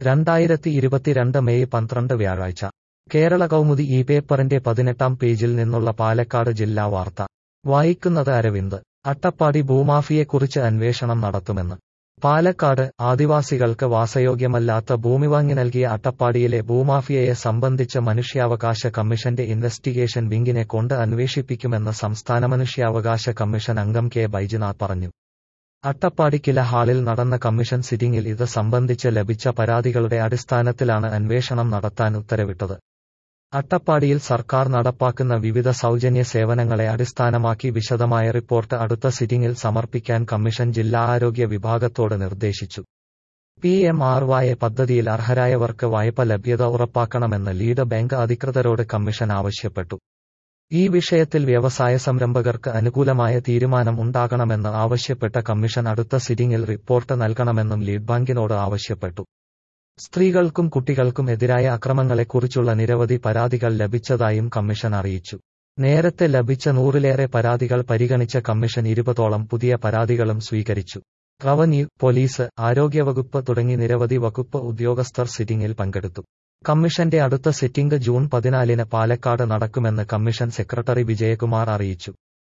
രണ്ടായിരത്തി ഇരുപത്തിരണ്ട് മെയ് പന്ത്രണ്ട് വ്യാഴാഴ്ച കേരള കൗമുദി ഈ പേപ്പറിന്റെ പതിനെട്ടാം പേജിൽ നിന്നുള്ള പാലക്കാട് ജില്ലാ വാർത്ത വായിക്കുന്നത് അരവിന്ദ് അട്ടപ്പാടി ഭൂമാഫിയെക്കുറിച്ച് അന്വേഷണം നടത്തുമെന്ന് പാലക്കാട് ആദിവാസികൾക്ക് വാസയോഗ്യമല്ലാത്ത ഭൂമി വാങ്ങി നൽകിയ അട്ടപ്പാടിയിലെ ഭൂമാഫിയയെ സംബന്ധിച്ച് മനുഷ്യാവകാശ കമ്മീഷന്റെ ഇൻവെസ്റ്റിഗേഷൻ വിംഗിനെ കൊണ്ട് അന്വേഷിപ്പിക്കുമെന്ന് സംസ്ഥാന മനുഷ്യാവകാശ കമ്മീഷൻ അംഗം കെ ബൈജുനാഥ് പറഞ്ഞു അട്ടപ്പാടി കില ഹാളിൽ നടന്ന കമ്മീഷൻ സിറ്റിംഗിൽ ഇത് സംബന്ധിച്ച് ലഭിച്ച പരാതികളുടെ അടിസ്ഥാനത്തിലാണ് അന്വേഷണം നടത്താൻ ഉത്തരവിട്ടത് അട്ടപ്പാടിയിൽ സർക്കാർ നടപ്പാക്കുന്ന വിവിധ സൗജന്യ സേവനങ്ങളെ അടിസ്ഥാനമാക്കി വിശദമായ റിപ്പോർട്ട് അടുത്ത സിറ്റിംഗിൽ സമർപ്പിക്കാൻ കമ്മീഷൻ ജില്ലാ ആരോഗ്യ വിഭാഗത്തോട് നിർദ്ദേശിച്ചു പി എം ആർ വായ പദ്ധതിയിൽ അർഹരായവർക്ക് വായ്പ ലഭ്യത ഉറപ്പാക്കണമെന്ന് ലീഡ് ബാങ്ക് അധികൃതരോട് കമ്മീഷൻ ആവശ്യപ്പെട്ടു ഈ വിഷയത്തിൽ വ്യവസായ സംരംഭകർക്ക് അനുകൂലമായ തീരുമാനം ഉണ്ടാകണമെന്ന് ആവശ്യപ്പെട്ട കമ്മീഷൻ അടുത്ത സിറ്റിംഗിൽ റിപ്പോർട്ട് നൽകണമെന്നും ലീഡ് ബാങ്കിനോട് ആവശ്യപ്പെട്ടു സ്ത്രീകൾക്കും കുട്ടികൾക്കും എതിരായ അക്രമങ്ങളെക്കുറിച്ചുള്ള നിരവധി പരാതികൾ ലഭിച്ചതായും കമ്മീഷൻ അറിയിച്ചു നേരത്തെ ലഭിച്ച നൂറിലേറെ പരാതികൾ പരിഗണിച്ച കമ്മീഷൻ ഇരുപതോളം പുതിയ പരാതികളും സ്വീകരിച്ചു റവന്യൂ പോലീസ് ആരോഗ്യവകുപ്പ് തുടങ്ങി നിരവധി വകുപ്പ് ഉദ്യോഗസ്ഥർ സിറ്റിംഗിൽ പങ്കെടുത്തു കമ്മീഷന്റെ അടുത്ത സിറ്റിംഗ് ജൂൺ പതിനാലിന് പാലക്കാട് നടക്കുമെന്ന് കമ്മീഷൻ സെക്രട്ടറി വിജയകുമാർ അറിയിച്ചു